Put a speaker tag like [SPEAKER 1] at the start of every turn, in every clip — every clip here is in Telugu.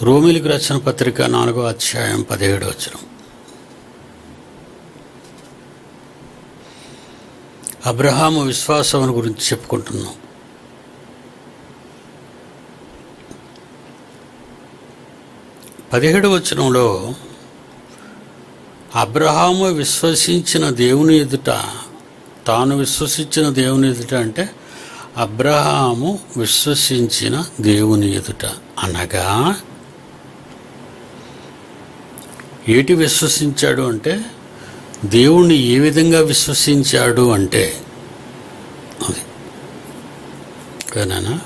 [SPEAKER 1] రోమిలికి రచన పత్రిక నాలుగో అధ్యాయం పదిహేడు వచ్చిన అబ్రహాము విశ్వాసం గురించి చెప్పుకుంటున్నాం పదిహేడు వచనంలో అబ్రహాము విశ్వసించిన దేవుని ఎదుట తాను విశ్వసించిన దేవుని ఎదుట అంటే అబ్రహాము విశ్వసించిన దేవుని ఎదుట అనగా ఏటి విశ్వసించాడు అంటే దేవుణ్ణి ఏ విధంగా విశ్వసించాడు అంటే అది కానా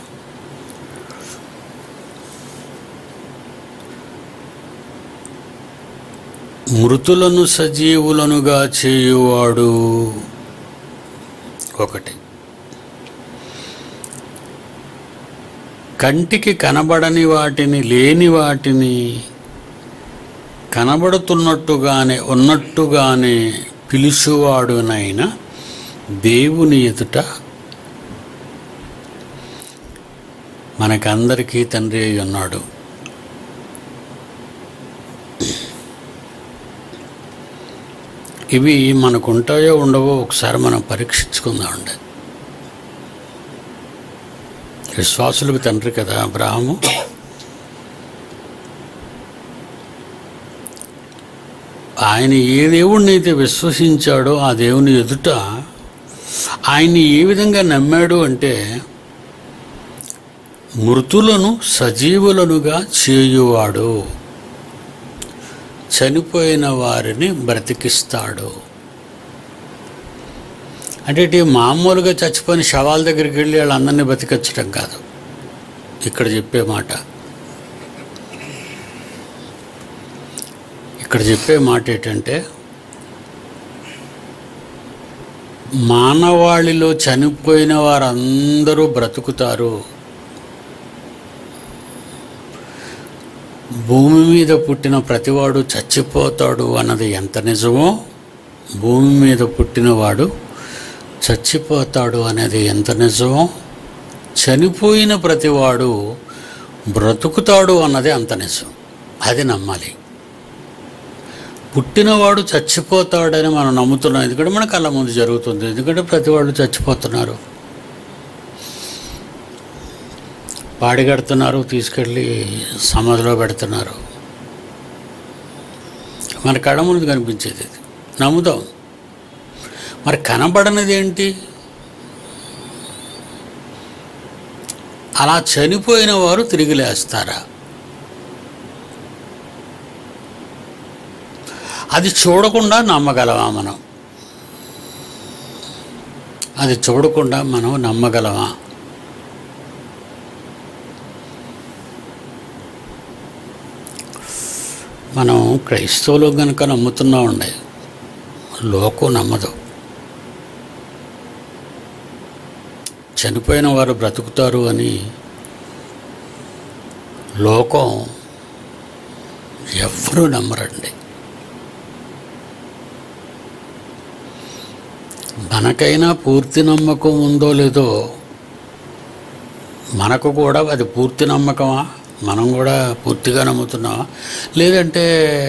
[SPEAKER 1] మృతులను సజీవులనుగా చేయువాడు ఒకటి కంటికి కనబడని వాటిని లేని వాటిని కనబడుతున్నట్టుగానే ఉన్నట్టుగానే పిలుచువాడునైన దేవుని ఎదుట మనకందరికీ తండ్రి అయి ఉన్నాడు ఇవి మనకు ఉంటాయో ఉండవో ఒకసారి మనం పరీక్షించుకుందామండి విశ్వాసులకు తండ్రి కదా అబ్రాహము ఆయన ఏ దేవుణ్ణి అయితే విశ్వసించాడో ఆ దేవుని ఎదుట ఆయన్ని ఏ విధంగా నమ్మాడు అంటే మృతులను సజీవులనుగా చేయువాడు చనిపోయిన వారిని బ్రతికిస్తాడు అంటే ఇటు మామూలుగా చచ్చిపోయిన శవాల దగ్గరికి వెళ్ళి వాళ్ళందరినీ బతికించడం కాదు ఇక్కడ చెప్పే మాట ఇక్కడ చెప్పే మాట ఏంటంటే మానవాళిలో చనిపోయిన వారందరూ బ్రతుకుతారు భూమి మీద పుట్టిన ప్రతివాడు చచ్చిపోతాడు అన్నది ఎంత నిజమో భూమి మీద పుట్టినవాడు చచ్చిపోతాడు అనేది ఎంత నిజమో చనిపోయిన ప్రతివాడు బ్రతుకుతాడు అన్నది అంత నిజం అది నమ్మాలి పుట్టినవాడు చచ్చిపోతాడని మనం నమ్ముతున్నాం ఎందుకంటే మన కళ్ళ ముందు జరుగుతుంది ఎందుకంటే ప్రతివాడు చచ్చిపోతున్నారు పాడి కడుతున్నారు తీసుకెళ్ళి సమాధిలో పెడుతున్నారు మన కళ్ళ ముందు కనిపించేది ఇది నమ్ముదాం మరి కనబడనిది ఏంటి అలా చనిపోయిన వారు తిరిగి లేస్తారా అది చూడకుండా నమ్మగలమా మనం అది చూడకుండా మనం నమ్మగలమా మనం క్రైస్తవులు కనుక నమ్ముతున్నామండి లోకం నమ్మదు చనిపోయిన వారు బ్రతుకుతారు అని లోకం ఎవ్వరూ నమ్మరండి మనకైనా పూర్తి నమ్మకం ఉందో లేదో మనకు కూడా అది పూర్తి నమ్మకమా మనం కూడా పూర్తిగా నమ్ముతున్నామా లేదంటే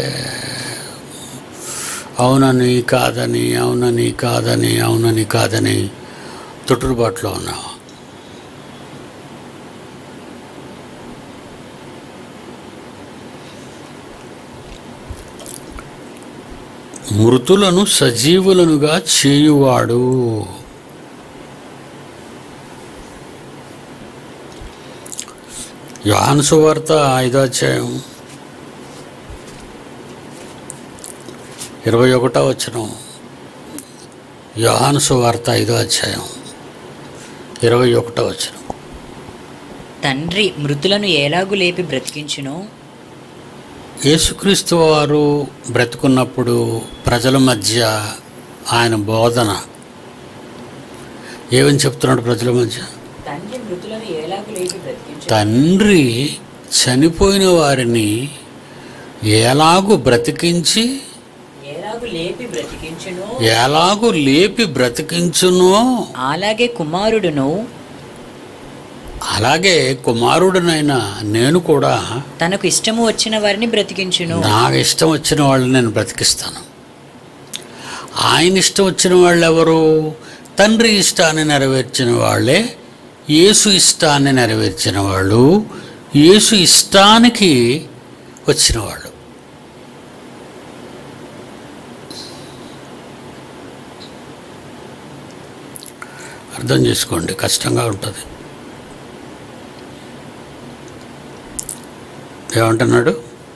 [SPEAKER 1] అవునని కాదని అవునని కాదని అవునని కాదని తొట్టుబాటులో ఉన్నావా మృతులను సజీవులనుగా చేయువాడు యోహాను సువార్త ఐదో అధ్యాయం ఇరవై ఒకటో వచ్చిన యోహాను సువార్త ఐదో అధ్యాయం ఇరవై ఒకటో వచ్చిన
[SPEAKER 2] తండ్రి మృతులను ఎలాగు లేపి బ్రతికించును
[SPEAKER 1] యేసుక్రీస్తు వారు బ్రతుకున్నప్పుడు ప్రజల మధ్య ఆయన బోధన ఏమని చెప్తున్నాడు ప్రజల మధ్య
[SPEAKER 2] తండ్రి మృతులను ఎలాగు లేపి బ్రతికించు
[SPEAKER 1] తండ్రి చనిపోయిన వారిని ఎలాగు బ్రతికించి
[SPEAKER 2] ఎలాగు లేపి బ్రతికించును
[SPEAKER 1] ఎలాగు లేపి బ్రతికించునో
[SPEAKER 2] అలాగే కుమారుడును
[SPEAKER 1] అలాగే కుమారుడినైన నేను కూడా
[SPEAKER 2] తనకు ఇష్టము వచ్చిన వారిని బ్రతికించును
[SPEAKER 1] నాకు ఇష్టం వచ్చిన వాళ్ళని నేను బ్రతికిస్తాను ఆయన ఇష్టం వచ్చిన వాళ్ళు ఎవరు తండ్రి ఇష్టాన్ని నెరవేర్చిన వాళ్ళే యేసు ఇష్టాన్ని నెరవేర్చిన వాళ్ళు యేసు ఇష్టానికి వచ్చిన వాళ్ళు అర్థం చేసుకోండి కష్టంగా ఉంటుంది ఏమంటున్నాడు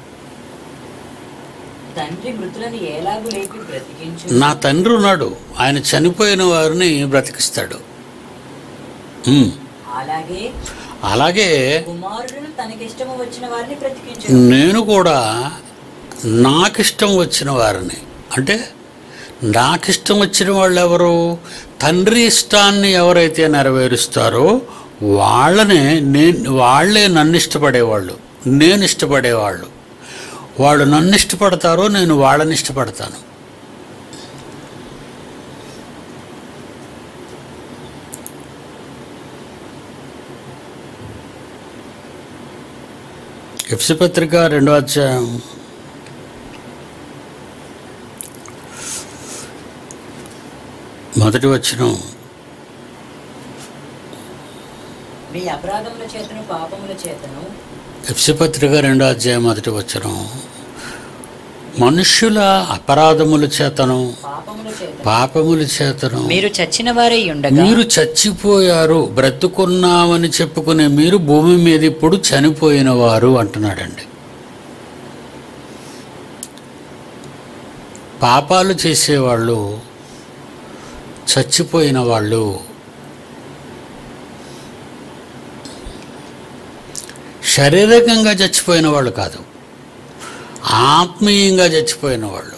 [SPEAKER 2] తండ్రి మృతులను ఎలాగు లేపి బ్రతికించు
[SPEAKER 1] నా తండ్రి ఉన్నాడు ఆయన చనిపోయిన వారిని బ్రతికిస్తాడు ఉమ్.
[SPEAKER 2] అలాగే
[SPEAKER 1] అలాగే
[SPEAKER 2] కుమారుడు తనకిష్టము వచ్చిన వారిని బ్రతికించు
[SPEAKER 1] నేను కూడా నాకిష్టం వచ్చిన వారిని అంటే నాకిష్టం వచ్చిన వాళ్ళు ఎవరు తండ్రి ఇష్టాన్ని ఎవరైతే నెరవేరుస్తారో వాళ్ళనే నేను వాళ్ళే నన్ను ఇష్టపడేవాళ్ళు నేను ఇష్టపడేవాళ్ళు వాళ్ళు నన్ను ఇష్టపడతారో నేను వాళ్ళని ఇష్టపడతాను ఎఫ్సి పత్రిక రెండో అధ్యాయం మొదటి వచ్చిన
[SPEAKER 2] మీ అపరాధముల చేతను పాపముల చేతను
[SPEAKER 1] ఎఫ్సి పత్రిక రెండో అధ్యాయం మొదటి వచ్చిన మనుష్యుల అపరాధముల చేతను
[SPEAKER 2] పాపముల చేతను
[SPEAKER 1] పాపముల చేతను
[SPEAKER 2] మీరు చచ్చిన వారై ఉండగా
[SPEAKER 1] మీరు చచ్చిపోయారు బ్రతుకున్నామని చెప్పుకునే మీరు భూమి మీద ఇప్పుడు చనిపోయిన వారు అంటున్నాడండి పాపాలు చేసేవాళ్ళు చచ్చిపోయిన వాళ్ళు శారీరకంగా చచ్చిపోయిన వాళ్ళు కాదు ఆత్మీయంగా చచ్చిపోయిన వాళ్ళు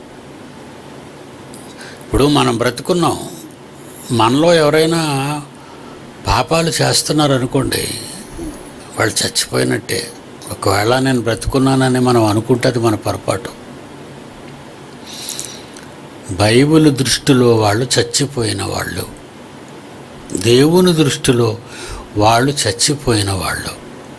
[SPEAKER 1] ఇప్పుడు మనం బ్రతుకున్నాం మనలో ఎవరైనా పాపాలు చేస్తున్నారు అనుకోండి వాళ్ళు చచ్చిపోయినట్టే ఒకవేళ నేను బ్రతుకున్నానని మనం అనుకుంటే అది మన పొరపాటు బైబిల్ దృష్టిలో వాళ్ళు చచ్చిపోయిన వాళ్ళు దేవుని దృష్టిలో వాళ్ళు చచ్చిపోయిన వాళ్ళు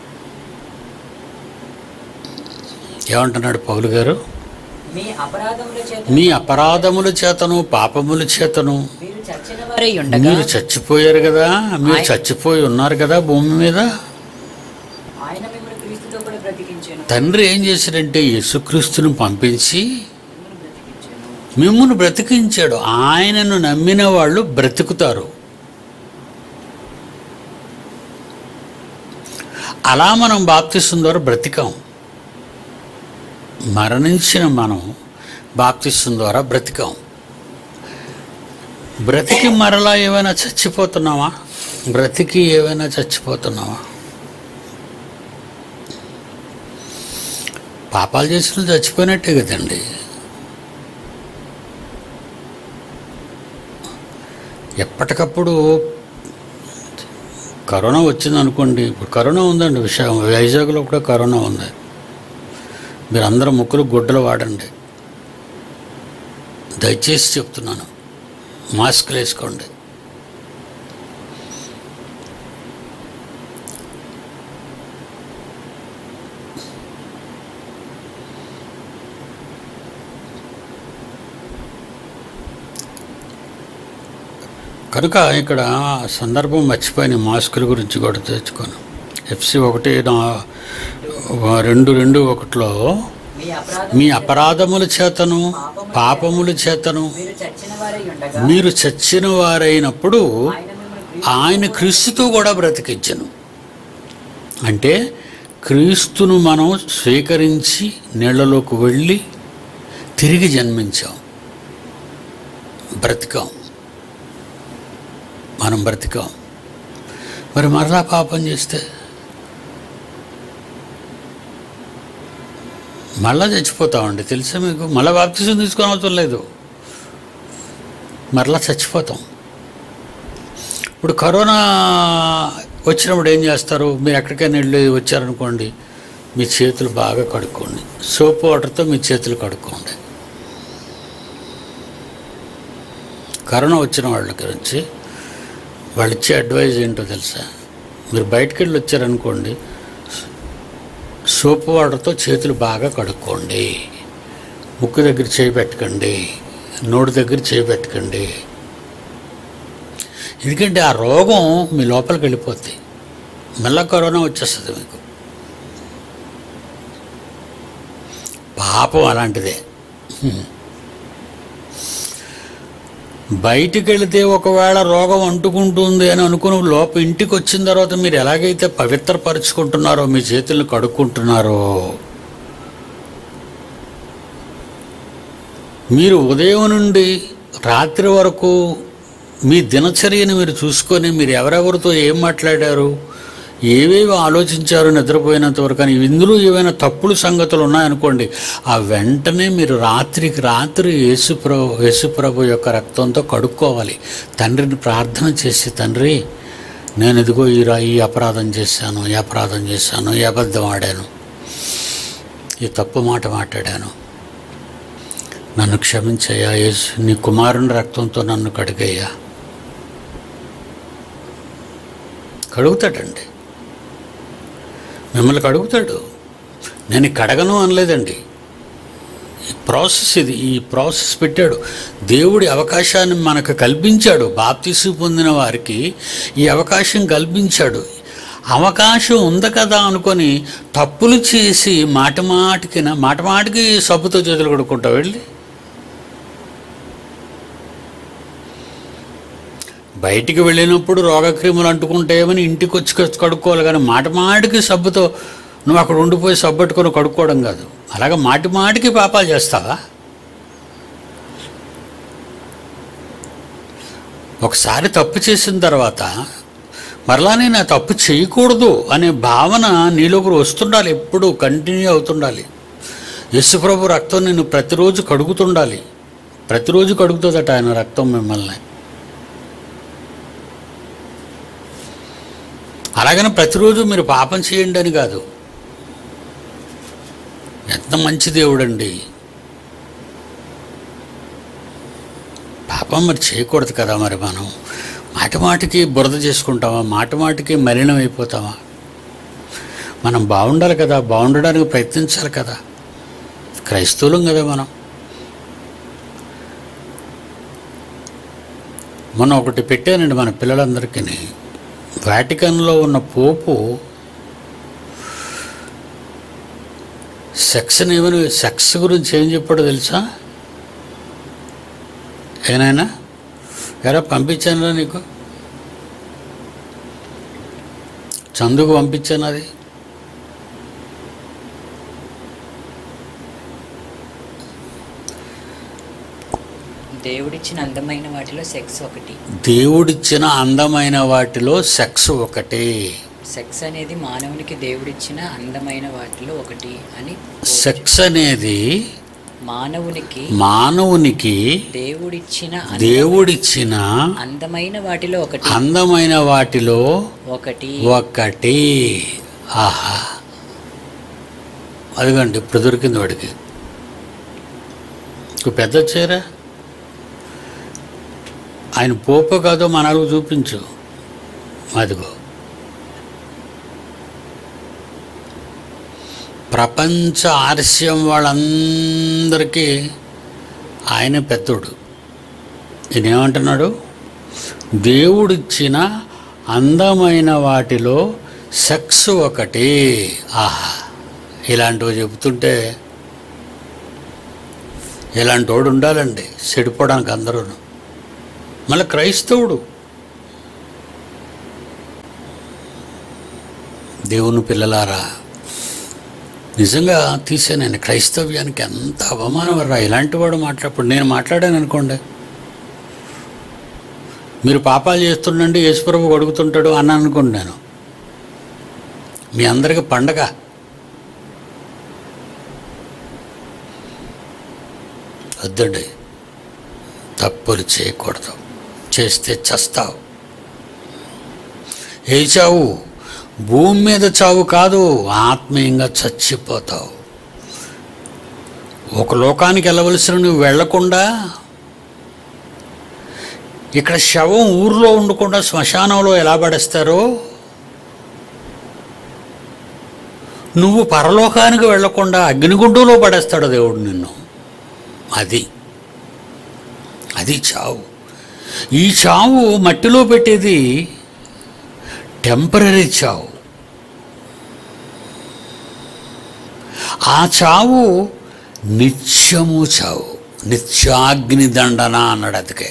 [SPEAKER 1] ఏమంటున్నాడు పౌలు గారు
[SPEAKER 2] మీ అపరాధముల చేత
[SPEAKER 1] మీ అపరాధముల చేతను పాపముల చేతను
[SPEAKER 2] మీరు చచ్చిన వారై ఉండగా
[SPEAKER 1] మీరు చచ్చిపోయారు కదా మీరు చచ్చిపోయి ఉన్నారు కదా భూమి మీద
[SPEAKER 2] ఆయన మిమ్మల్ని క్రీస్తుతో కూడా బ్రతికించాను
[SPEAKER 1] తండ్రి ఏం చేశాడంటే యేసుక్రీస్తును పంపించి
[SPEAKER 2] మిమ్మల్ని బ్రతికించాను
[SPEAKER 1] మిమ్మల్ని బ్రతికించాడు ఆయనను నమ్మిన వాళ్ళు బ్రతుకుతారు అలా మనం బాప్తిసం ద్వారా బ్రతికాం మరణించిన మనం బాప్తిసం ద్వారా బ్రతికాం బ్రతికి మరలా ఏమైనా చచ్చిపోతున్నావా బ్రతికి ఏమైనా చచ్చిపోతున్నావా పాపాలు చేసిన వాళ్ళు చచ్చిపోయినట్టే కదండి ఎప్పటికప్పుడు కరోనా వచ్చింది అనుకోండి ఇప్పుడు కరోనా ఉందండి విషయం వైజాగ్లో కూడా కరోనా ఉంది మీరు అందరూ ముక్కులు గుడ్డలు వాడండి దయచేసి చెప్తున్నాను మాస్కులు వేసుకోండి కనుక ఇక్కడ సందర్భం మర్చిపోయిన మాస్కుల గురించి కూడా తెచ్చుకోను ఎఫ్సి ఒకటి నా రెండు రెండు ఒకటిలో
[SPEAKER 2] మీ అపరాధం
[SPEAKER 1] మీ అపరాధముల చేతను పాపముల చేతను
[SPEAKER 2] మీరు చచ్చిన వారై ఉండగా
[SPEAKER 1] మీరు చచ్చిన వారైనప్పుడు
[SPEAKER 2] ఆయన మిమ్మల్ని
[SPEAKER 1] ఆయన క్రీస్తుతో కూడా బ్రతికించను అంటే క్రీస్తును మనం స్వీకరించి నీళ్ళలోకి వెళ్ళి తిరిగి జన్మించాం బ్రతికాం మనం బ్రతికాం మరి మరలా పాపం చేస్తే మళ్ళా చచ్చిపోతామండి తెలుసా మీకు మళ్ళా బాప్తిజం తీసుకొని అవసరం లేదు మరలా చచ్చిపోతాం ఇప్పుడు కరోనా వచ్చినప్పుడు ఏం చేస్తారు మీరు ఎక్కడికైనా వెళ్ళి వచ్చారనుకోండి మీ చేతులు బాగా కడుక్కోండి సోప్ వాటర్తో మీ చేతులు కడుక్కోండి కరోనా వచ్చిన వాళ్ళ గురించి వాళ్ళు ఇచ్చే అడ్వైజ్ ఏంటో తెలుసా మీరు బయటకు వెళ్ళి వచ్చారనుకోండి సోపు వాటర్తో చేతులు బాగా కడుక్కోండి ముక్కు దగ్గర చేయి పెట్టకండి నోటి దగ్గర చేయి పెట్టకండి ఎందుకంటే ఆ రోగం మీ లోపలికి వెళ్ళిపోద్ది మళ్ళా కరోనా వచ్చేస్తుంది మీకు పాపం అలాంటిదే హ్మ్. బయటికి వెళితే ఒకవేళ రోగం అంటుకుంటుంది అని అనుకుని లోప ఇంటికి వచ్చిన తర్వాత మీరు ఎలాగైతే పవిత్రపరుచుకుంటున్నారో మీ చేతులను కడుక్కుంటున్నారో మీరు ఉదయం నుండి రాత్రి వరకు మీ దినచర్యను మీరు చూసుకొని మీరు ఎవరెవరితో ఏం మాట్లాడారు ఏవేవి ఆలోచించారు నిద్రపోయినంత వరకు కానీ ఇందులో ఏవైనా తప్పుడు సంగతులు ఉన్నాయనుకోండి ఆ వెంటనే మీరు రాత్రికి రాత్రి యేసుప్రభు యేసుప్రభు యొక్క రక్తంతో కడుక్కోవాలి తండ్రిని ప్రార్థన చేసి తండ్రి నేను ఇదిగో ఈ రా- ఈ అపరాధం చేశాను ఈ అపరాధం చేశాను ఈ అబద్ధం ఆడాను ఈ తప్పు మాట మాట్లాడాను నన్ను క్షమించయ్యా యేసు నీ కుమారుని రక్తంతో నన్ను కడిగయ్యా కడుగుతాడండి మిమ్మల్ని కడుగుతాడు నేను ఈ కడగను అనలేదండి ఈ ప్రాసెస్ ఇది ఈ ప్రాసెస్ పెట్టాడు దేవుడి అవకాశాన్ని మనకు కల్పించాడు బాప్తీసు పొందిన వారికి ఈ అవకాశం కల్పించాడు అవకాశం ఉంది కదా అనుకొని తప్పులు చేసి మాట మాటికి మాట మాటికి సబ్బుతో చేతులు కడుక్కుంటావు వెళ్ళి బయటికి వెళ్ళినప్పుడు రోగక్రిములు అంటుకుంటాయేమని ఇంటికి వచ్చి కడు- కడుక్కోవాలి కానీ మాట మాటికి సబ్బుతో నువ్వు అక్కడ ఉండిపోయి సబ్బు పట్టుకొని కడుక్కోవడం కాదు అలాగే మాటి మాటికి పాపాలు చేస్తావా ఒకసారి తప్పు చేసిన తర్వాత మరలా నేను ఆ తప్పు చేయకూడదు అనే భావన నీలోకి వస్తుండాలి ఎప్పుడు కంటిన్యూ అవుతుండాలి యశుప్రభు రక్తం నేను ప్రతిరోజు కడుగుతుండాలి ప్రతిరోజు కడుగుతుందట ఆయన రక్తం మిమ్మల్ని అలాగని ప్రతిరోజు మీరు పాపం చేయండి అని కాదు ఎంత మంచి దేవుడండి పాపం మరి చేయకూడదు కదా మరి మనం మాటి మాటికి బురద చేసుకుంటామా మాటి మాటికి మలినం అయిపోతామా మనం బాగుండాలి కదా బాగుండడానికి ప్రయత్నించాలి కదా క్రైస్తవులం కదా మనం మొన్న ఒకటి పెట్టానండి మన పిల్లలందరికీ వాటికన్లో ఉన్న పోపు సెక్స్ ఏమని సెక్స్ గురించి ఏం చెప్పాడో తెలుసా ఏనాయనా ఎరా పంపించానురా నీకు చందుకు పంపించాను అది
[SPEAKER 2] దేవుడిచ్చిన అందమైన వాటిలో సెక్స్ ఒకటి
[SPEAKER 1] దేవుడిచ్చిన అందమైన వాటిలో సెక్స్ ఒకటే
[SPEAKER 2] సెక్స్ అనేది మానవునికి దేవుడిచ్చిన అందమైన వాటిలో ఒకటి అని
[SPEAKER 1] సెక్స్ అనేది
[SPEAKER 2] మానవునికి
[SPEAKER 1] మానవునికి
[SPEAKER 2] దేవుడిచ్చిన అంద-
[SPEAKER 1] దేవుడిచ్చిన
[SPEAKER 2] అందమైన వాటిలో ఒకటి
[SPEAKER 1] అందమైన వాటిలో
[SPEAKER 2] ఒకటి
[SPEAKER 1] ఒకటి ఆహా అదిగండి ఇప్పుడు దొరికింది వాడికి ఇంకో పెద్ద చీర ఆయన పోపో కాదో మనకు చూపించు అదిగో ప్రపంచ ఆర్స్యం వాళ్ళందరికీ ఆయన పెద్దోడు ఈయన ఏమంటున్నాడు దేవుడిచ్చిన అందమైన వాటిలో సెక్స్ ఒకటి ఆహా ఇలాంటివి చెబుతుంటే ఇలాంటి వాడు ఉండాలండి చెడిపోవడానికి అందరూ మళ్ళీ క్రైస్తవుడు దేవుని పిల్లలారా నిజంగా తీసానండి క్రైస్తవ్యానికి ఎంత అవమానం రా ఇలాంటి వాడు మాట్లాడప్పుడు నేను మాట్లాడాను అనుకోండి మీరు పాపాలు చేస్తుండండి యేసుప్రభు అడుగుతుంటాడు అని అనుకుంటున్నాను మీ అందరికి పండగ వద్దండి తప్పులు చేయకూడదు చేస్తే చస్తావు ఏ చావు భూమి మీద చావు కాదు ఆత్మీయంగా చచ్చిపోతావు ఒక లోకానికి వెళ్ళవలసిన నువ్వు వెళ్లకుండా ఇక్కడ శవం ఊర్లో ఉండకుండా శ్మశానంలో ఎలా పడేస్తారో నువ్వు పరలోకానికి వెళ్లకుండా అగ్నిగుండంలో పడేస్తాడు దేవుడు నిన్ను అది అది చావు ఈ చావు మట్టిలో పెట్టేది టెంపరీ చావు ఆ చావు నిత్యము చావు నిత్యాగ్ని దండన అన్నాడు అందుకే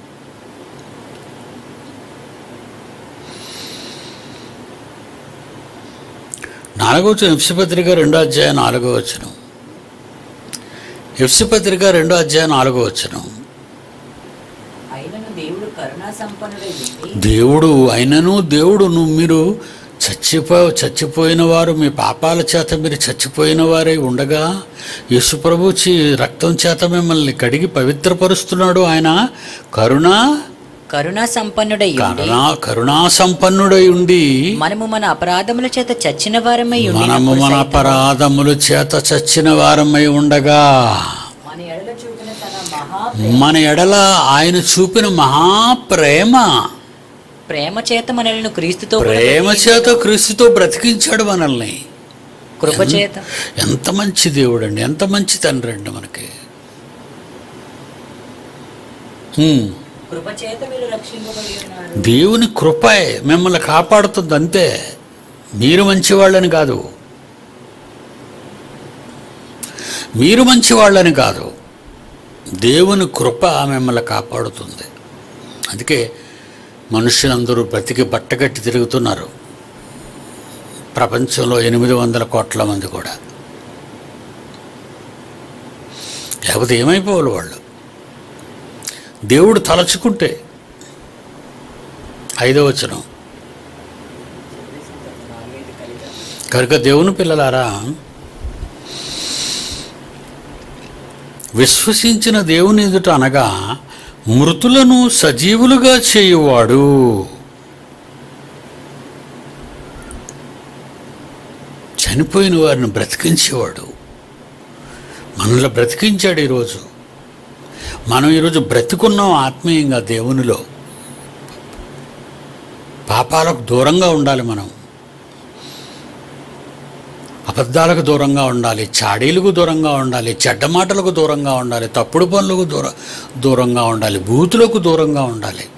[SPEAKER 1] నాలుగో వచ్చిన ఎఫ్సిపత్రిక రెండో అధ్యాయం నాలుగో వచ్చును ఎఫ్సిపత్రిక రెండో అధ్యాయం నాలుగో వచ్చును
[SPEAKER 2] అయినను దేవుడు కరుణా సంపన్నుడై ఉండి
[SPEAKER 1] దేవుడు అయినను దేవుడు నువ్వు మీరు చచ్చిపో చచ్చిపోయిన వారు మీ పాపాల చేత మీరు చచ్చిపోయిన వారై ఉండగా యేసుప్రభు చి రక్తం చేత మిమ్మల్ని కడిగి పవిత్రపరుస్తున్నాడు ఆయన కరుణ
[SPEAKER 2] కరుణా సంపన్నుడై ఉండి
[SPEAKER 1] కరుణా కరుణా సంపన్నుడై ఉండి
[SPEAKER 2] మనము మన అపరాధముల చేత చచ్చిన వారమై
[SPEAKER 1] మనము
[SPEAKER 2] ఉండినప్పుడు
[SPEAKER 1] మన
[SPEAKER 2] సైతము
[SPEAKER 1] అపరాధముల చేత చచ్చిన వారమై ఉండగా
[SPEAKER 2] మన ఎడల చూపిన తన మహా
[SPEAKER 1] మన ఎడల ఆయన చూపిన మహాప్రేమ
[SPEAKER 2] ప్రేమ చేత మనల్ని క్రీస్తుతో
[SPEAKER 1] ప్రేమ చేత క్రీస్తుతో బ్రతికించాడు మనల్ని
[SPEAKER 2] కృప చేత
[SPEAKER 1] ఎంత మంచి దేవుడు అండి ఎంత మంచి తండ్రి అండి మనకి హ్మ్.
[SPEAKER 2] కృప చేత మీరు రక్షింపబడి ఉన్నారు
[SPEAKER 1] దేవుని కృపే మిమ్మల్ని కాపాడుతుంది అంతే మీరు మంచివాళ్ళని కాదు మీరు మంచివాళ్ళని కాదు దేవుని కృప మిమ్మల్ని కాపాడుతుంది అందుకే మనుషులందరూ బ్రతికి బట్టగట్టి తిరుగుతున్నారు ప్రపంచంలో ఎనిమిది వందల కోట్ల మంది కూడా లేకపోతే ఏమైపోవాలి వాళ్ళు దేవుడు తలచుకుంటే ఐదో వచనం కనుక దేవుని పిల్లలారా విశ్వసించిన దేవుని ఎదుట అనగా మృతులను సజీవులుగా చేయువాడు చనిపోయిన వారిని బ్రతికించేవాడు మనల్ని బ్రతికించాడు ఈరోజు మనం ఈరోజు బ్రతికున్నాం ఆత్మీయంగా దేవునిలో పాపాలకు దూరంగా ఉండాలి మనం అబద్ధాలకు దూరంగా ఉండాలి చాడీలకు దూరంగా ఉండాలి చెడ్డ మాటలకు దూరంగా ఉండాలి తప్పుడు పనులకు దూర దూరంగా ఉండాలి బూతులకు దూరంగా ఉండాలి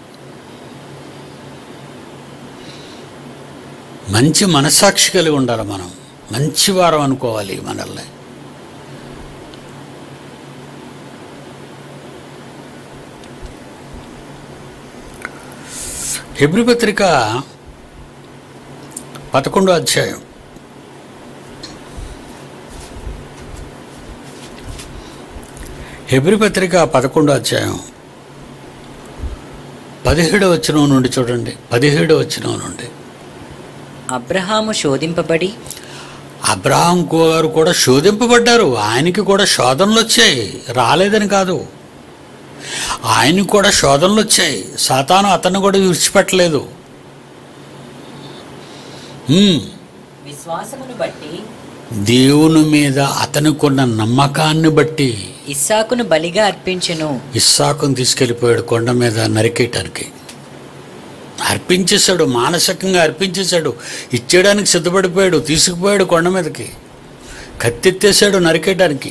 [SPEAKER 1] మంచి మనస్సాక్షి కలిగి ఉండాలి మనం మంచి వారం అనుకోవాలి మనల్ని హెబ్రి పత్రిక పదకొండో అధ్యాయం హెబ్రి పత్రిక పదకొండో అధ్యాయం పదిహేడవ వచనం నుండి చూడండి పదిహేడవ వచనం నుండి
[SPEAKER 2] అబ్రహాము శోధింపబడి
[SPEAKER 1] అబ్రహాం గారు కూడా శోధింపబడ్డారు ఆయనకి కూడా శోధనలు వచ్చాయి రాలేదని కాదు ఆయనకి కూడా శోధనలు వచ్చాయి సాతాను అతన్ని కూడా విడిచిపెట్టలేదు హ్మ్.
[SPEAKER 2] విశ్వాసమును బట్టి
[SPEAKER 1] దేవుని మీద అతనికున్న నమ్మకాన్ని బట్టి
[SPEAKER 2] ఇస్సాకును బలిగా అర్పించెను
[SPEAKER 1] ఇస్సాకుని తీసుకెళ్ళిపోయాడు కొండ మీద నరికేయటానికి అర్పించేశాడు మానసికంగా అర్పించేశాడు ఇచ్చేయడానికి సిద్ధపడిపోయాడు తీసుకుపోయాడు కొండ మీదకి కత్తెత్తేసాడు నరికేయడానికి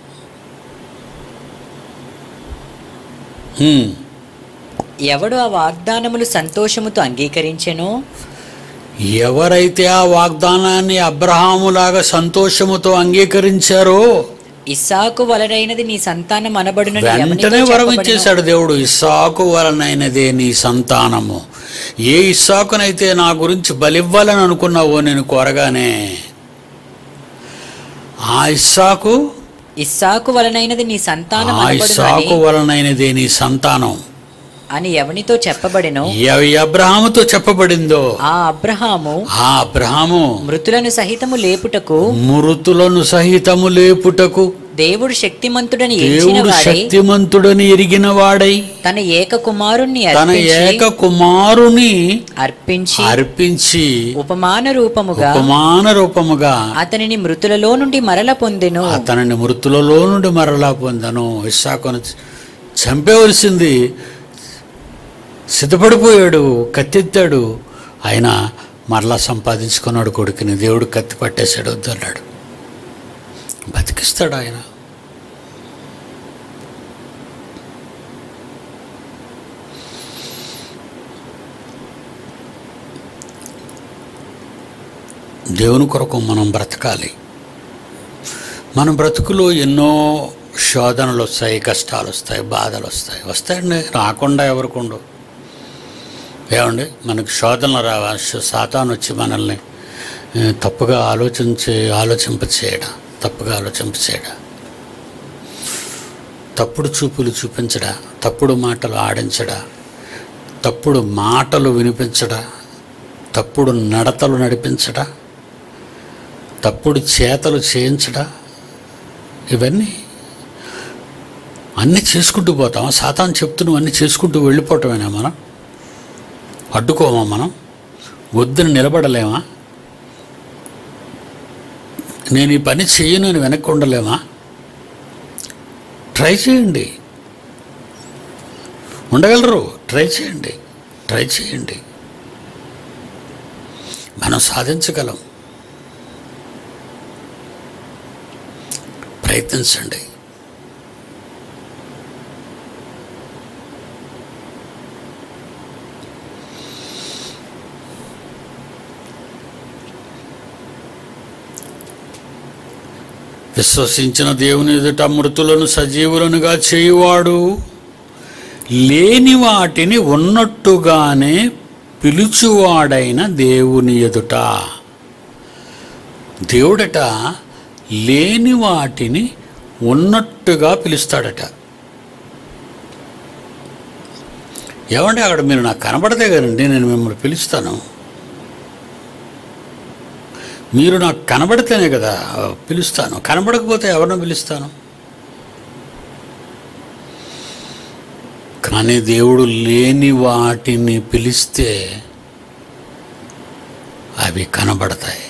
[SPEAKER 1] హ్మ్.
[SPEAKER 2] ఎవడు ఆ వాగ్దానములు సంతోషముతో అంగీకరించెనో
[SPEAKER 1] ఎవరైతే ఆ వాగ్దానాన్ని అబ్రహాములాగా సంతోషముతో అంగీకరించారో
[SPEAKER 2] ఇస్సాకు వలనైనది నీ సంతానం అనబడునని ఎవనితో
[SPEAKER 1] వెంటనే వరం
[SPEAKER 2] చెప్పబడెనో?
[SPEAKER 1] ఇచ్చేశాడు దేవుడు ఇస్సాకు వలనైనదే నీ సంతానము ఏ ఇస్సాకునైతే నా గురించి బలివ్వాలని అనుకున్నావో నేను కోరగానే ఆ ఇస్సాకు
[SPEAKER 2] ఇస్సాకు వలనైనది నీ సంతానం
[SPEAKER 1] ఆ ఇస్సాకు
[SPEAKER 2] అనబడునని
[SPEAKER 1] వలనైనదే నీ సంతానం
[SPEAKER 2] అని ఎవనితో చెప్పబడెనో
[SPEAKER 1] ఎవ అబ్రహాముతో చెప్పబడిందో
[SPEAKER 2] ఆ అబ్రహాము
[SPEAKER 1] ఆ అబ్రహాము
[SPEAKER 2] మృతులను సహితము లేపుటకు
[SPEAKER 1] మృతులను సహితము లేపుటకు
[SPEAKER 2] దేవుడు శక్తిమంతుడని ఎంచిన
[SPEAKER 1] దేవుడు
[SPEAKER 2] వాడై
[SPEAKER 1] శక్తిమంతుడని ఎరిగిన వాడై
[SPEAKER 2] తన ఏక కుమారుణ్ణి
[SPEAKER 1] తన
[SPEAKER 2] అర్పించి
[SPEAKER 1] ఏక కుమారుని
[SPEAKER 2] అర్పించి
[SPEAKER 1] అర్పించి
[SPEAKER 2] ఉపమాన రూపముగా
[SPEAKER 1] ఉపమాన రూపముగా
[SPEAKER 2] అతనిని మృతులలో నుండి మరల పొందెను
[SPEAKER 1] అతనిని మృతులలో నుండి మరలా పొందను ఇస్సాకును చంపేవలసింది సిద్ధపడిపోయాడు కత్తెత్తాడు ఆయన మరలా సంపాదించుకున్నాడు కొడుకుని దేవుడు కత్తి పట్టేశాడు వద్దన్నాడు బతికిస్తాడు ఆయన దేవుని కొరకు మనం బ్రతకాలి మన బ్రతుకులో ఎన్నో శోధనలు వస్తాయి కష్టాలు వస్తాయి బాధలు వస్తాయి వస్తాయండి రాకుండా ఎవరికుండు ఏమండి మనకు శోధనలు రావా సాతాను వచ్చి మనల్ని ఏ, తప్పుగా ఆలోచించి ఆలోచింప చేయడం తప్పుగా ఆలోచింప చేయడం తప్పుడు చూపులు చూపించడా తప్పుడు మాటలు ఆడించడా తప్పుడు మాటలు వినిపించడా తప్పుడు నడతలు నడిపించడా తప్పుడు చేతలు చేయించడా ఇవన్నీ అన్నీ చేసుకుంటూ పోతాం సాతాను చెప్తున్నవి అన్నీ చేసుకుంటూ వెళ్ళిపోవటమేనా మనం అడ్డుకోమా మనం వద్దని నిలబడలేమా నేను ఈ పని చేయను అని వెనక్కి ఉండలేమా ట్రై చేయండి ఉండగలరు ట్రై చేయండి ట్రై చేయండి మనం సాధించగలం ప్రయత్నించండి విశ్వసించిన దేవుని ఎదుట మృతులను సజీవులనుగా చేయువాడు లేని వాటిని ఉన్నట్టుగానే పిలుచువాడైన దేవుని ఎదుట దేవుడట లేని వాటిని ఉన్నట్టుగా పిలుస్తాడట ఏమంటే అక్కడ మీరు నాకు కనబడితే కదండి నేను మిమ్మల్ని పిలుస్తాను మీరు నాకు కనబడితేనే కదా పిలుస్తాను కనబడకపోతే ఎవరిని పిలుస్తాను కానీ దేవుడు లేని వాటిని పిలిస్తే అవి కనబడతాయి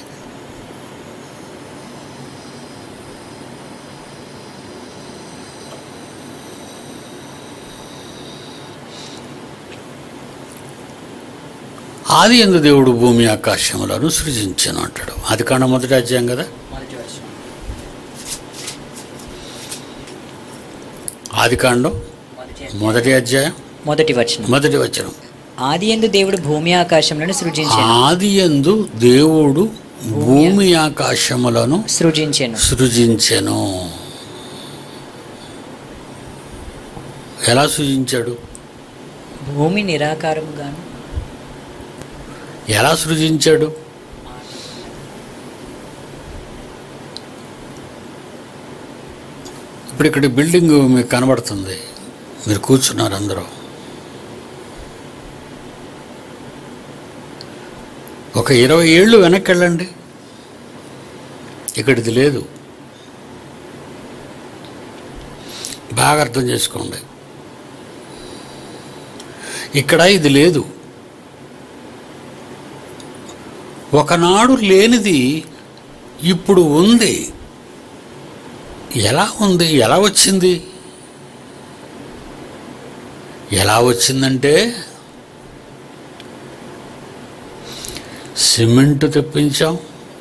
[SPEAKER 1] ఆది ఎందు దేవుడు భూమి ఆకాశములను సృజించను అంటాడు అది కాండ మొదటి అధ్యాయం కదా
[SPEAKER 2] మొదటి వర్షం
[SPEAKER 1] ఆది కాండం
[SPEAKER 2] మొదటి
[SPEAKER 1] మొదటి అధ్యాయం
[SPEAKER 2] మొదటి వచనం
[SPEAKER 1] మొదటి వచనం
[SPEAKER 2] ఆది ఎందు దేవుడు భూమి ఆకాశములను సృజించాను
[SPEAKER 1] ఆది ఎందు దేవుడు భూమి ఆకాశములను
[SPEAKER 2] సృజించాను
[SPEAKER 1] సృజించెను ఎలా సృజించాడు
[SPEAKER 2] భూమి నిరాకారముగాను
[SPEAKER 1] ఎలా సృజించాడు ఇప్పుడు ఇక్కడ బిల్డింగ్ మీకు కనబడుతుంది మీరు కూర్చున్నారు అందరూ ఒక ఇరవై ఏళ్ళు వెనక్కి వెళ్ళండి ఇక్కడిది లేదు బాగా అర్థం చేసుకోండి ఇక్కడ ఇది లేదు ఒకనాడు లేనిది ఇప్పుడు ఉంది ఎలా ఉంది ఎలా వచ్చింది ఎలా వచ్చిందంటే సిమెంట్ తెప్పించాం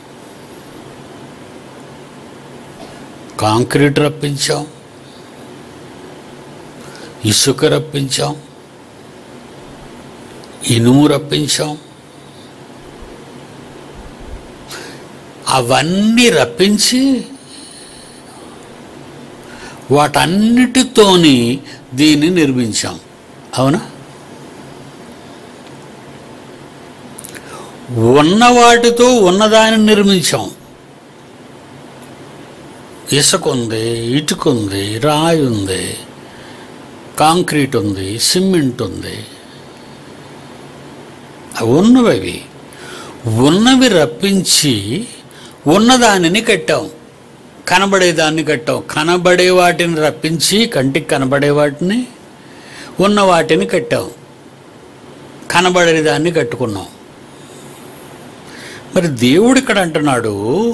[SPEAKER 1] కాంక్రీట్ రప్పించాం ఇసుక రప్పించాం ఇనుము రప్పించాం అవన్నీ రప్పించి వాటన్నిటితోని దీన్ని నిర్మించాం అవునా ఉన్న వాటితో ఉన్నదాన్ని నిర్మించాం ఇసుక ఉంది ఇటుక ఉంది రాయి ఉంది కాంక్రీట్ ఉంది సిమెంట్ ఉంది అవి ఉన్నవి అవి ఉన్నవి రప్పించి ఉన్నదానిని కట్టాం కనబడేదాన్ని కట్టాం కనబడే వాటిని రప్పించి కంటికి కనబడే వాటిని ఉన్న వాటిని కట్టాం కనబడేదాన్ని కట్టుకున్నాం మరి దేవుడు ఇక్కడ అంటున్నాడు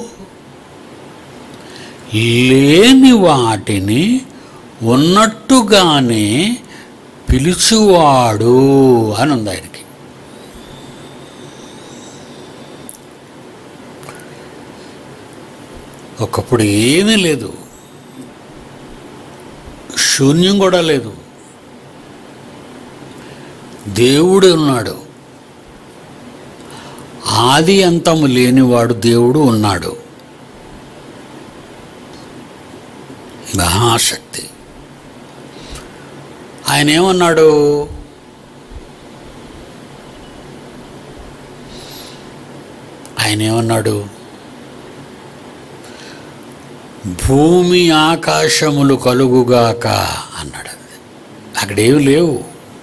[SPEAKER 1] లేని వాటిని ఉన్నట్టుగానే పిలుచువాడు అని ఉంది ఆయనకి ఒకప్పుడు ఏమీ లేదు శూన్యం కూడా లేదు దేవుడు ఉన్నాడు ఆది అంతము లేనివాడు దేవుడు ఉన్నాడు మహాశక్తి ఆయన ఏమన్నాడు ఆయన ఏమన్నాడు భూమి ఆకాశములు కలుగుగాక అన్నాడు అక్కడేవి లేవు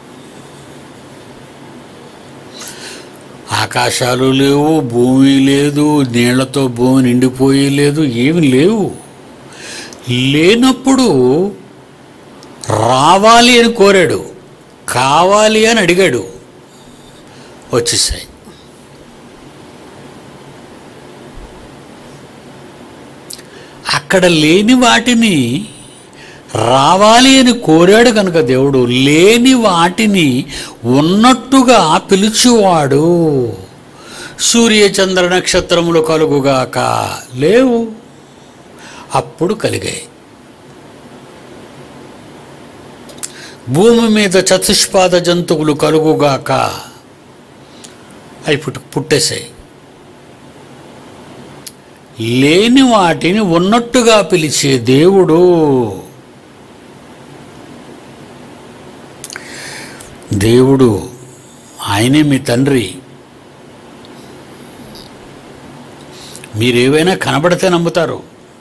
[SPEAKER 1] ఆకాశాలు లేవు భూమి లేదు నీళ్లతో భూమి నిండిపోయి లేదు ఏమి లేవు లేనప్పుడు రావాలి అని కోరాడు కావాలి అని అడిగాడు వచ్చేసాయి అక్కడ లేని వాటిని రావాలి అని కోరాడు కనుక దేవుడు లేని వాటిని ఉన్నట్టుగా పిలుచువాడు సూర్య చంద్ర నక్షత్రములు కలుగుగాక లేవు అప్పుడు కలిగాయి భూమి మీద చతుష్పాద జంతువులు కలుగుగాక అవి పుట్టు పుట్టేశాయి లేని వాటిని ఉన్నట్టుగా పిలిచే దేవుడు దేవుడు ఆయనే మీ తండ్రి మీరేవైనా కనబడితే నమ్ముతారు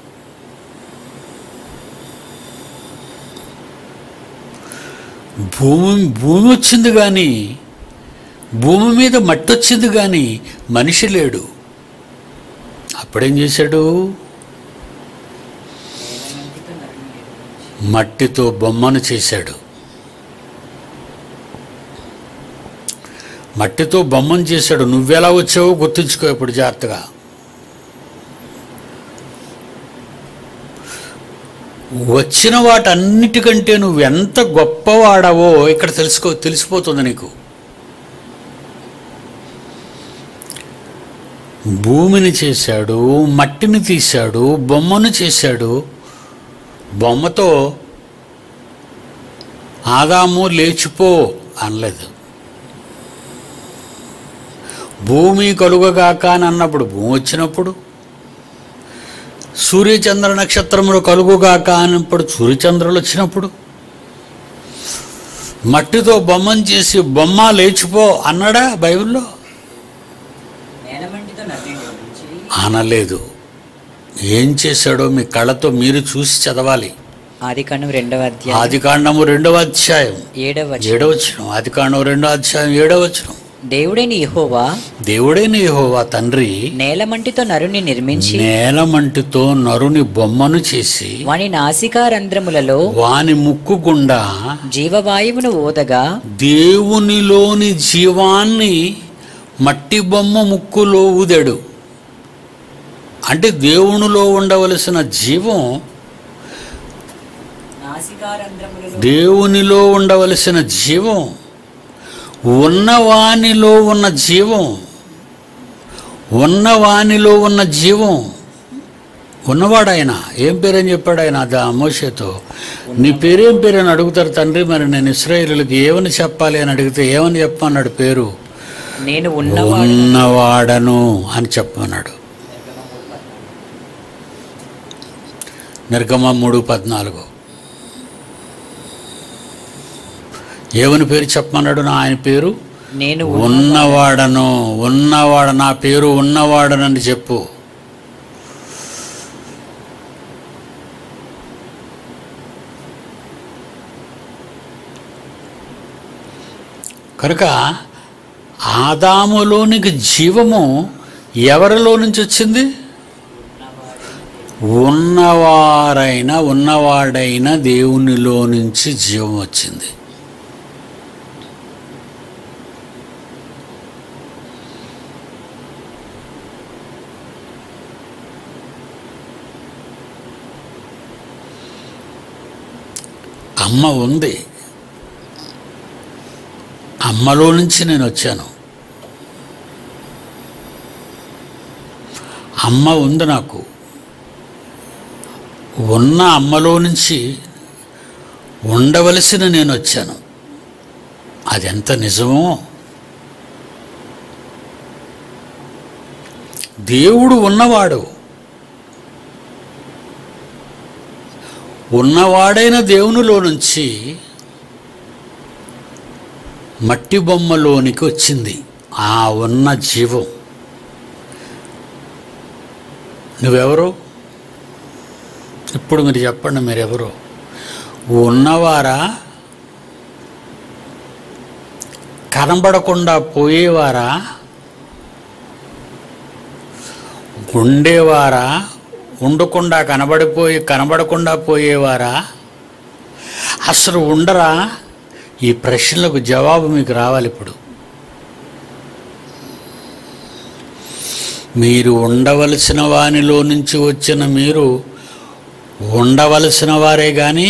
[SPEAKER 1] భూమి భూమి వచ్చింది కానీ భూమి మీద మట్టి వచ్చింది కానీ మనిషి లేడు అప్పుడేం చేశాడు మట్టితో బొమ్మను చేశాడు మట్టితో బొమ్మను చేశాడు నువ్వెలా వచ్చావో గుర్తుంచుకో ఇప్పుడు జాగ్రత్తగా వచ్చిన వాటన్నిటికంటే నువ్వు ఎంత గొప్పవాడవో ఇక్కడ తెలుసుకో తెలిసిపోతుంది నీకు భూమిని చేశాడు మట్టిని తీశాడు బొమ్మను చేశాడు బొమ్మతో ఆదాము లేచిపో అనలేదు భూమి కలుగగాక అని అన్నప్పుడు భూమి వచ్చినప్పుడు సూర్యచంద్ర నక్షత్రములు కలుగుగాక అన్నప్పుడు సూర్యచంద్రులు వచ్చినప్పుడు మట్టితో బొమ్మను చేసి బొమ్మ లేచిపో అన్నాడా బైబిల్లో
[SPEAKER 2] నేలమంటితో నరుని నిర్మించి
[SPEAKER 1] అనలేదు ఏం చేశాడో మీ కళ్ళతో మీరు చూసి చదవాలి
[SPEAKER 2] ఆది కాండం రెండవ అధ్యాయం
[SPEAKER 1] ఆది కాండము రెండవ అధ్యాయం
[SPEAKER 2] ఏడవ వచనం.
[SPEAKER 1] ఏడవచనం ఆది కాండం రెండవ అధ్యాయం ఏడవచనం
[SPEAKER 2] దేవుడైన యెహోవా
[SPEAKER 1] దేవుడైన యెహోవా తండ్రి
[SPEAKER 2] నేలమంటితో నరుని నిర్మించి
[SPEAKER 1] నేలమంటితో నరుని బొమ్మను చేసి
[SPEAKER 2] వాని నాసికారంధ్రములలో
[SPEAKER 1] వాని ముక్కు గుండా
[SPEAKER 2] జీవవాయువును ఓదగా
[SPEAKER 1] దేవునిలోని జీవాన్ని మట్టి బొమ్మ ముక్కులో ఊదాడు అంటే దేవునిలో ఉండవలసిన జీవం
[SPEAKER 2] నాసికారంధ్రములలో
[SPEAKER 1] దేవునిలో ఉండవలసిన జీవం ఉన్నవానిలో ఉన్న జీవం ఉన్నవానిలో ఉన్న జీవం ఉన్నవాడు ఆయన ఏం పేరని చెప్పాడు ఆయన అది మోషేతో నీ పేరేం పేరు అని అడుగుతారు తండ్రి మరి నేను ఇస్రాయేలులకు ఏమని చెప్పాలి అని అడిగితే ఏమని చెప్పమన్నాడు పేరు
[SPEAKER 2] నేను ఉన్నవాడు
[SPEAKER 1] ఉన్నవాడను అని చెప్పమన్నాడు నిర్గమ మూడు పద్నాలుగు ఏమని పేరు చెప్పమన్నాడు నా ఆయన పేరు
[SPEAKER 2] నేను
[SPEAKER 1] ఉన్నవాడను ఉన్నవాడ నా పేరు ఉన్నవాడనని చెప్పు కనుక ఆదాములోనికి జీవము ఎవరిలో నుంచి వచ్చింది ఉన్నవారైన ఉన్నవాడైన దేవునిలో నుంచి జీవం వచ్చింది అమ్మ ఉంది అమ్మలో నుంచి నేను వచ్చాను అమ్మ ఉంది నాకు ఉన్న అమ్మలో నుంచి ఉండవలసిన నేను వచ్చాను అది ఎంత నిజమో దేవుడు ఉన్నవాడు ఉన్నవాడైన దేవునిలో నుంచి మట్టి బొమ్మలోనికి వచ్చింది ఆ ఉన్న జీవం నువ్వెవరు ఇప్పుడు మీరు చెప్పండి మీరెవరు ఉన్నవారా కనబడకుండా పోయేవారా ఉండేవారా ఉండకుండా కనబడిపోయి కనబడకుండా పోయేవారా అసలు ఉండరా ఈ ప్రశ్నలకు జవాబు మీకు రావాలి ఇప్పుడు మీరు ఉండవలసిన వానిలో నుంచి వచ్చిన మీరు ఉండవలసిన వారే కానీ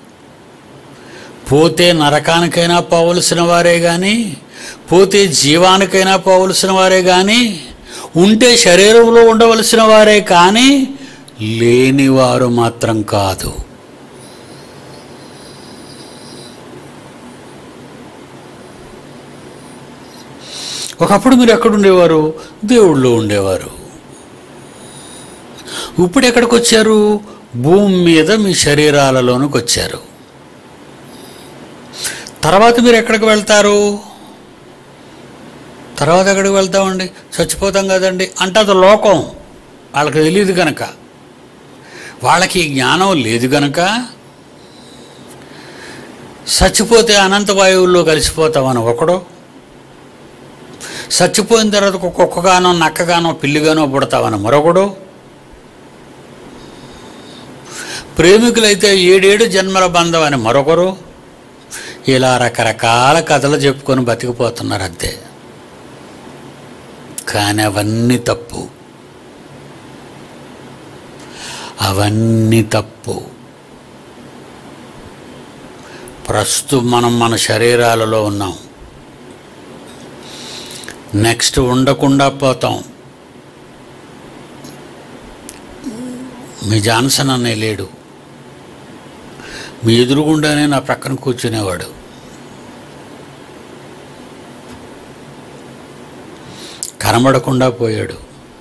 [SPEAKER 1] పోతే నరకానికైనా పోవలసిన వారే కానీ పోతే జీవానికైనా పోవలసిన వారే కానీ ఉంటే శరీరంలో ఉండవలసిన వారే కానీ లేనివారు మాత్రం కాదు ఒకప్పుడు మీరు ఎక్కడుండేవారు దేవుళ్ళో ఉండేవారు ఇప్పుడు ఎక్కడికి వచ్చారు భూమి మీద మీ శరీరాలలోనికి వచ్చారు తర్వాత మీరు ఎక్కడికి వెళ్తారు తర్వాత ఎక్కడికి వెళ్తామండి చచ్చిపోతాం కదండి అంటే అది లోకం వాళ్ళకి తెలియదు కనుక వాళ్ళకి ఈ జ్ఞానం లేదు కనుక చచ్చిపోతే అనంత వాయువుల్లో కలిసిపోతామని ఒకడు చచ్చిపోయిన తర్వాత ఒక కుక్కగానో నక్కగానో పిల్లిగానో పుడతామని మరొకడు ప్రేమికులైతే ఏడేడు జన్మల బంధం అని మరొకరు ఇలా రకరకాల కథలు చెప్పుకొని బతికిపోతున్నారు అంతే కానీ అవన్నీ తప్పు అవన్నీ తప్పు ప్రస్తుతం మనం మన శరీరాలలో ఉన్నాం నెక్స్ట్ ఉండకుండా పోతాం మీ జాన్సన్ అనే లేడు మీ ఎదురుగుండానే నా ప్రక్కన కూర్చునేవాడు కనబడకుండా పోయాడు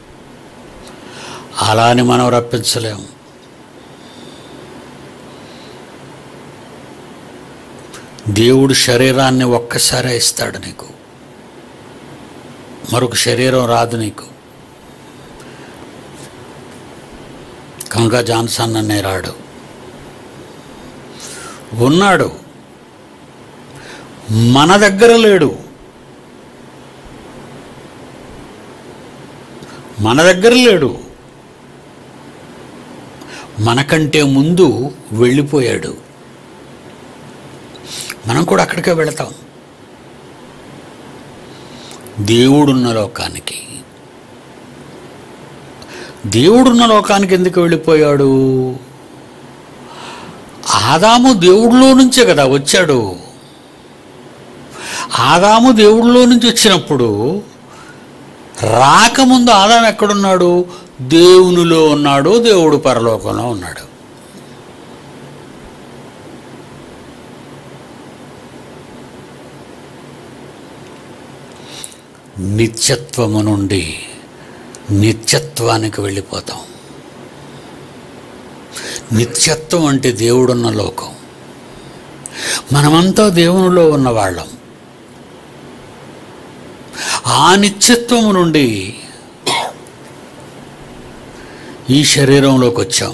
[SPEAKER 1] అలా అని మనం రప్పించలేం దేవుడు శరీరాన్ని ఒక్కసారే ఇస్తాడు నీకు మరొక శరీరం రాదు నీకు కనుక జాన్సన్ అనే రాడు ఉన్నాడు మన దగ్గర లేడు మన దగ్గర లేడు మనకంటే ముందు వెళ్ళిపోయాడు మనం కూడా అక్కడికే వెళతాం దేవుడున్న లోకానికి దేవుడున్న లోకానికి ఎందుకు వెళ్ళిపోయాడు ఆదాము దేవుడిలో నుంచే కదా వచ్చాడు ఆదాము దేవుడిలో నుంచి వచ్చినప్పుడు రాకముందు ఆదాం ఎక్కడున్నాడు దేవునిలో ఉన్నాడు దేవుడు పరలోకంలో ఉన్నాడు నిత్యత్వము నుండి నిత్యత్వానికి వెళ్ళిపోతాం నిత్యత్వం అంటే దేవుడున్న లోకం మనమంతా దేవునిలో ఉన్నవాళ్ళం ఆ నిత్యత్వము నుండి ఈ శరీరంలోకి వచ్చాం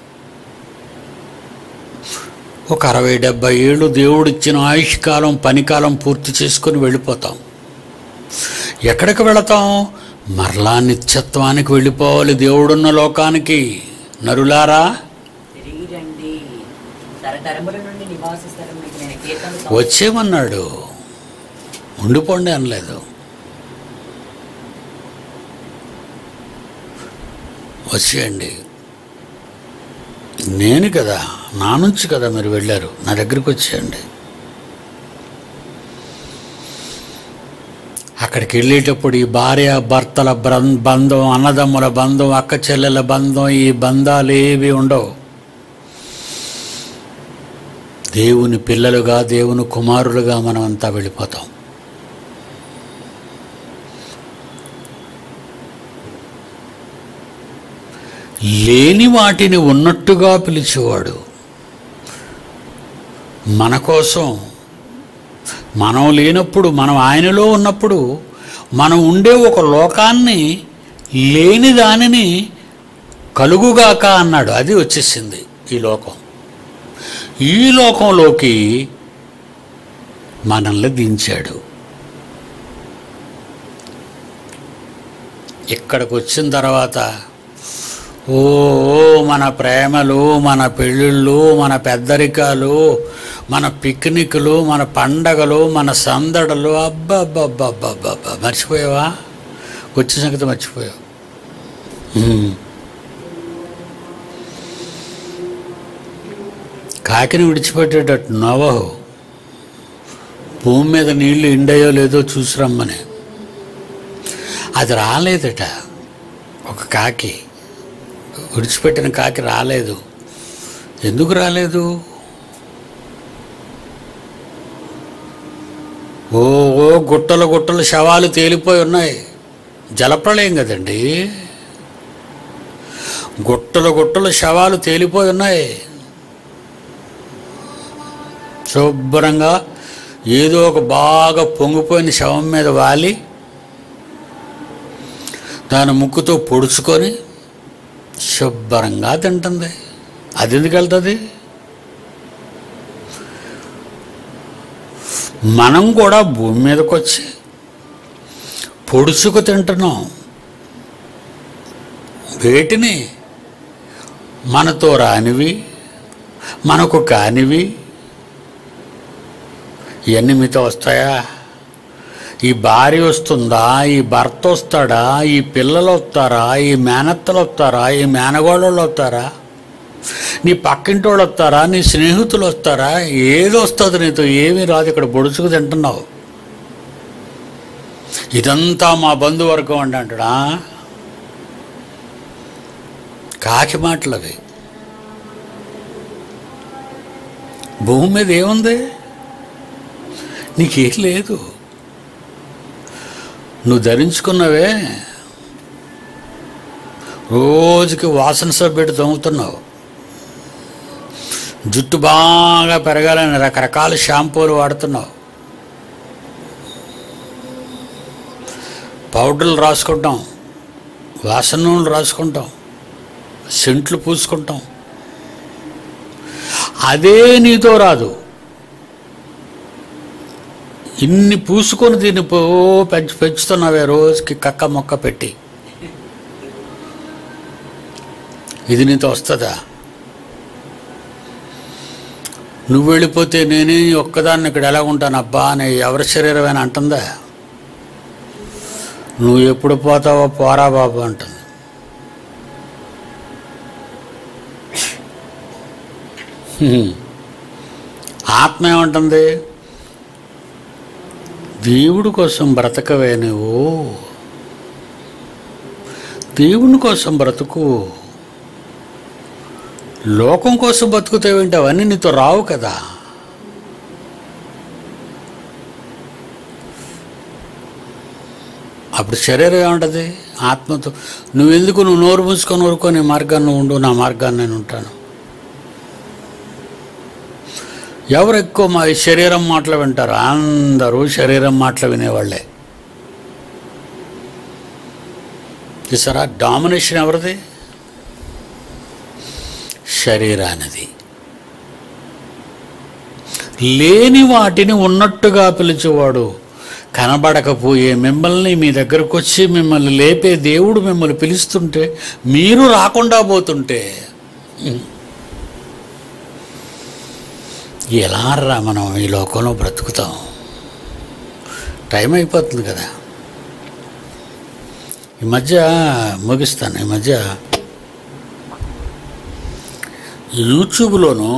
[SPEAKER 1] ఒక అరవై డెబ్బై ఏళ్ళు దేవుడిచ్చిన ఆయుష్కాలం పనికాలం పూర్తి చేసుకొని వెళ్ళిపోతాం ఎక్కడికి వెళతాం మరలా నిత్యత్వానికి వెళ్ళిపోవాలి దేవుడున్న లోకానికి నరులారా
[SPEAKER 2] తిరిగి రండి తరతరముల నుండి నివాస స్థలం మీకు నేను కీర్తన
[SPEAKER 1] వచ్చేమన్నాడు ఉండిపోండి అనలేదు వచ్చేయండి నేను కదా నా నుంచి కదా మీరు వెళ్ళారు నా దగ్గరికి వచ్చేయండి అక్కడికి వెళ్ళేటప్పుడు ఈ భార్య భర్తల బ్రం- బంధం అన్నదమ్ముల బంధం అక్క చెల్లెల బంధం ఈ బంధాలు ఏవి ఉండవు దేవుని పిల్లలుగా దేవుని కుమారులుగా మనం అంతా వెళ్ళిపోతాం లేని వాటిని ఉన్నట్టుగా పిలిచేవాడు మన కోసం మనం లేనప్పుడు మనం ఆయనలో ఉన్నప్పుడు మనం ఉండే ఒక లోకాన్ని లేని దానిని కలుగుగాక అన్నాడు అది వచ్చేసింది ఈ లోకం ఈ లోకంలోకి మనల్ని దించాడు ఇక్కడికి వచ్చిన తర్వాత ఓ ఓ, మన ప్రేమలు మన పెళ్ళిళ్ళు మన పెద్దరికాలు మన పిక్నిక్లు మన పండగలు మన సందడలు అబ్బబ్బబ్బబ్బబ్బబ్బా మర్చిపోయావా వచ్చే సంగతి మర్చిపోయావు ఉమ్. కాకిని విడిచిపెట్టేటట్టు నవహు భూమి మీద నీళ్లు ఇండయో లేదో చూసి రమ్మని అది రాలేదట ఒక కాకి విడిచిపెట్టిన కాకి రాలేదు ఎందుకు రాలేదు ఓ ఓ గుట్టలు గుట్టలు శవాలు తేలిపోయి ఉన్నాయి జలప్రళయం కదండి గుట్టలు గుట్టలు శవాలు తేలిపోయి ఉన్నాయి శుభ్రంగా ఏదో ఒక బాగా పొంగిపోయిన శవం మీద వాలి దాని ముక్కుతో పొడుచుకొని శుభ్రంగా తింటుంది అది ఎందుకు వెళ్తుంది మనం కూడా భూమి మీదకి వచ్చి పొడుచుకు తింటున్నాం వేటిని మనతో రానివి మనకు కానివి ఇవన్నీ మీతో వస్తాయా ఈ భార్య వస్తుందా ఈ భర్త వస్తాడా ఈ పిల్లలు వస్తారా ఈ మేనత్తలు వస్తారా ఈ మేనగోళ్ళు వస్తారా నీ పక్కింటి వాళ్ళు వస్తారా నీ స్నేహితులు వస్తారా ఏది వస్తుంది నీతో ఏమీ రాదు ఇక్కడ బొడుచుకు తింటున్నావు ఇదంతా మా బంధువర్గం అండి అంటాడా కాకి మాటలు అవి భూమి మీద ఏముంది నీకేం లేదు నువ్వు ధరించుకున్నవే రోజుకి వాసన సబ్బెట్టు తొమ్ముతున్నావు జుట్టు బాగా పెరగాలని రకరకాల షాంపూలు వాడుతున్నావు పౌడర్లు రాసుకుంటాం వాసన నూనెలు రాసుకుంటాం సెంట్లు పూసుకుంటాం అదే నీతో రాదు ఇన్ని పూసుకొని దీన్ని పో పెంచి పెంచుతున్నావే రోజుకి కక్క మొక్క పెట్టి ఇది నీతో వస్తుందా నువ్వు వెళ్ళిపోతే నేనే ఒక్కదాన్ని ఇక్కడ ఎలా ఉంటాను అబ్బా అని ఎవరి శరీరమైనా అంటుందా నువ్వు ఎప్పుడు పోతావో పోరా బాబు అంటుంది హ్మ్. ఆత్మ ఏమంటుంది దేవుడి కోసం బ్రతకవే నువ్వు దేవుని కోసం బ్రతుకు లోకం కోసం బతుకుతావేంటి అవన్నీ నీతో రావు కదా అప్పుడు శరీరం ఏముంటుంది ఆత్మతో నువ్వెందుకు నువ్వు నోరు మూసుకొని ఊరుకో నీ మార్గాన్ని నువ్వు ఉండు నా మార్గాన్ని నేను ఉంటాను ఎవరు ఎక్కువ మా ఈ శరీరం మాటలు వింటారు అందరూ శరీరం మాటలు వినేవాళ్ళే చూసారా డామినేషన్ ఎవరిది శరీరానిది లేని వాటిని ఉన్నట్టుగా పిలిచేవాడు కనబడకపోయే మిమ్మల్ని మీ దగ్గరకు వచ్చి మిమ్మల్ని లేపే దేవుడు మిమ్మల్ని పిలుస్తుంటే మీరు రాకుండా పోతుంటే ఎలా రా మనం ఈ లోకంలో బ్రతుకుతాం టైం అయిపోతుంది కదా ఈ మధ్య ముగిస్తాను ఈ మధ్య యూట్యూబ్లోను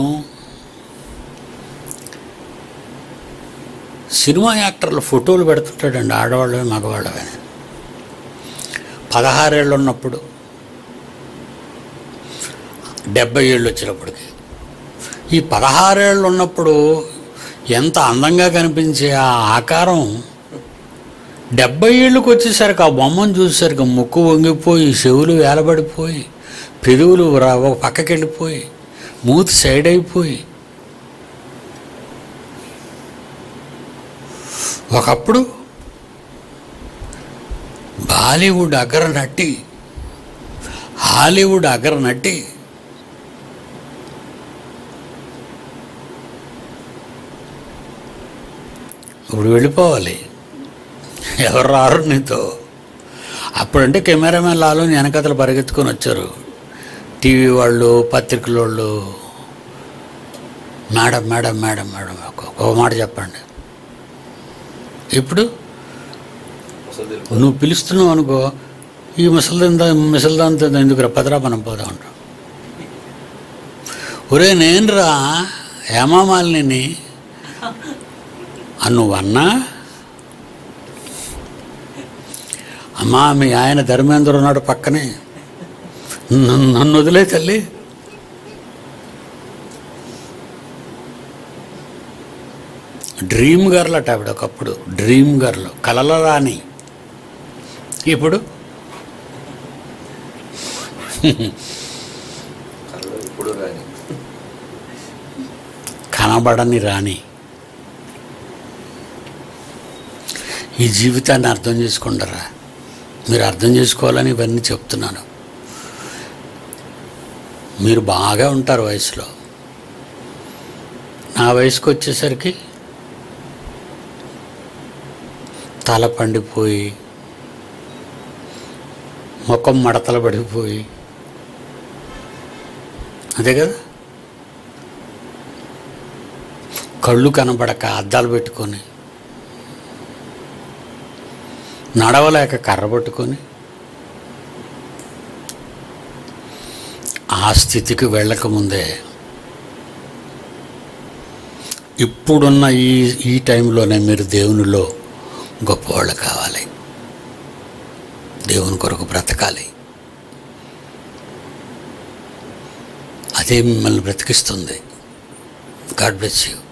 [SPEAKER 1] సినిమా యాక్టర్ల ఫోటోలు పెడుతుంటాడండి ఆడవాళ్ళవి మగవాళ్ళవి పదహారేళ్ళు ఉన్నప్పుడు డెబ్బై ఏళ్ళు వచ్చినప్పటికి ఈ పదహారేళ్ళు ఉన్నప్పుడు ఎంత అందంగా కనిపించే ఆ ఆకారం డెబ్బై ఏళ్ళకి వచ్చేసరికి ఆ బొమ్మను చూసేసరికి ముక్కు వంగిపోయి చెవులు వేలబడిపోయి పెదవులు రా- ఒక పక్కకి వెళ్ళిపోయి మూతి సైడ్ అయిపోయి ఒకప్పుడు బాలీవుడ్ అగ్ర నటి హాలీవుడ్ అగ్ర నటి ఇప్పుడు వెళ్ళిపోవాలి ఎవరు రారు నీతో అప్పుడంటే కెమెరామెన్ లాలు వెనకతలు పరిగెత్తుకొని వచ్చారు టీవీ వాళ్ళు పత్రికల వాళ్ళు మేడం మేడం మేడం మేడం ఒక- ఒక మాట చెప్పండి ఇప్పుడు నువ్వు పిలుస్తున్నావు అనుకో ఈ ముసలిదా ముసలిదాంతో ఎందుకు పదరా మనం పోదాం అంటాం ఒరే నేనురా హేమామాలిని నువ్వన్నా అమ్మా మీ ఆయన ధర్మేంద్ర ఉన్నాడు పక్కనే నన్ను నన్ను వదిలే తల్లి డ్రీమ్ గర్ల్ అట ఆవిడ ఒకప్పుడు డ్రీమ్ గర్ల్ కలల రాణి ఇప్పుడు
[SPEAKER 3] కళ్ళు ఇప్పుడు కానీ
[SPEAKER 1] కనబడని రాణి ఈ జీవితాన్ని అర్థం చేసుకుంటారా మీరు అర్థం చేసుకోవాలని ఇవన్నీ చెప్తున్నాను మీరు బాగా ఉంటారు వయసులో నా వయసుకు వచ్చేసరికి తల పండిపోయి ముఖం మడతలు పడిపోయి అదే కదా కళ్ళు కనబడక అద్దాలు పెట్టుకొని నడవలేక కర్ర పట్టుకొని ఆ స్థితికి వెళ్ళకముందే ఇప్పుడున్న ఈ ఈ టైంలోనే మీరు దేవునిలో గొప్పవాళ్ళు కావాలి దేవుని కొరకు బ్రతకాలి అదే మిమ్మల్ని బ్రతికిస్తుంది గాడ్ బ్లెస్ యూ